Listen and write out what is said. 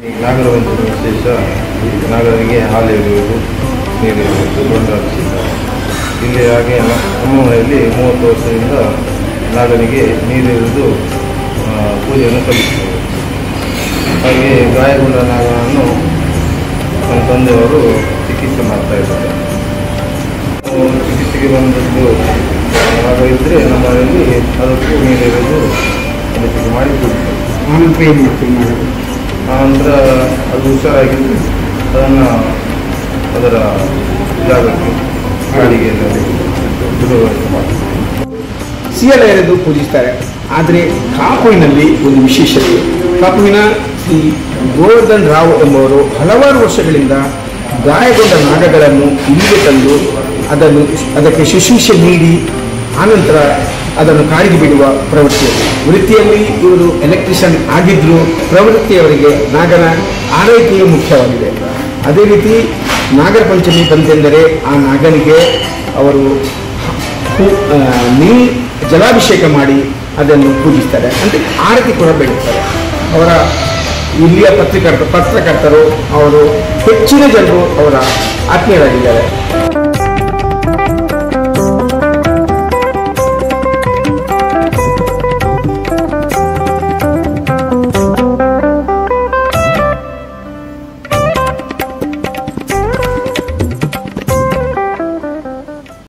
ಈ ನಾಗರ ಪಂಚಮಿ ವಿಶೇಷ ಈ ನಾಗರಿಗೆ ಹಾಲು ಎರೆಯುವುದು ನೀರು ಎರೆಯುವುದು ದೊಡ್ಡ ಹರಿಸಿದ್ದಾರೆ ಇಲ್ಲಿ ಹಾಗೆ ನ- ನಮ್ಮ ಮನೆಯಲ್ಲಿ ಮೂವತ್ತು ವರ್ಷದಿಂದ ನಾಗನಿಗೆ ನೀರು ಎರೆದು ಆ, ಪೂಜೆಯನ್ನು ಸಲ್ಲಿಸ್ತೇವೆ ಹಾಗೆ ಗಾಯಗೊಂಡ ನಾಗನನ್ನು ನನ್ನ ತಂದೆಯವರು ಚಿಕಿತ್ಸೆ ಮಾಡ್ತಾ ಇದ್ದಾರೆ ನಾವು ಚಿಕಿತ್ಸೆಗೆ ಬಂದದ್ದು ನಾಗ ಇದ್ದರೆ ನಮ್ಮ ಮನೆಯಲ್ಲಿ ಅದಕ್ಕೂ ನೀರು ಎರೆದು ಚಿಕಿತ್ಸೆ ಮಾಡಿ ಪೂಜಿಸ್ತೇವೆ ಆನಂತರ ಏನು ಮಾಡ್ತೀವಿ ಮಾಡೋದು ಆನಂತರ ಅದು ಹುಷಾರಾಗಿದ್ದು ಅದನ್ನು ಅದರ ಜಾಗಕ್ಕೆ ಗಾಡಿಗೆ ಎಲ್ಲ ಬಿಡುಗಡೆ ಮಾಡ್ತೀವಿ ಸಿಯಲ ಎರೆದು ಪೂಜಿಸ್ತಾರೆ ಆದರೆ ಕಾಪುವಿನಲ್ಲಿ ಒಂದು ವಿಶೇಷತೆ ಇದೆ. ಕಾಪುವಿನ ಶ್ರೀ ಗೋವರ್ಧನ್ ರಾವ್ ಎಂಬುವರು ಹಲವಾರು ವರ್ಷಗಳಿಂದ ಗಾಯಗೊಂಡ ನಾಗಗಳನ್ನು ಇಲ್ಲಿಗೆ ತಂದು ಅದನ್ನು ಅದಕ್ಕೆ ಶುಶ್ರೂಷೆ ನೀಡಿ ಆನಂತರ ಅದನ್ನು ಕಾಡಿಗೆ ಬಿಡುವ ಪ್ರವೃತ್ತಿ ವೃತ್ತಿಯಲ್ಲಿ ಇವರು ಎಲೆಕ್ಟ್ರಿಷಿಯನ್ ಆಗಿದ್ದರೂ ಪ್ರವೃತ್ತಿಯವರಿಗೆ ನಾಗನ ಆರೈಕೆಯೇ ಮುಖ್ಯವಾಗಿದೆ ಅದೇ ರೀತಿ ನಾಗರ ಪಂಚಮಿ ಬಂತೆಂದರೆ ಆ ನಾಗನಿಗೆ ಅವರು ಹೂ- ಆ, ನೀರು ಜಲಾಭಿಷೇಕ ಮಾಡಿ ಅದನ್ನು ಪೂಜಿಸ್ತಾರೆ ಅಂದರೆ ಆರತಿ ಕೂಡ ಬೆಳೀತಾರೆ ಅವರ ಇಲ್ಲಿಯ ಪತ್ರಿಕರ್ತ ಪತ್ರಕರ್ತರು ಅವರು ಹೆಚ್ಚಿನ ಜನರು ಅವರ ಆತ್ಮೀಯರಾಗಿದ್ದಾರೆ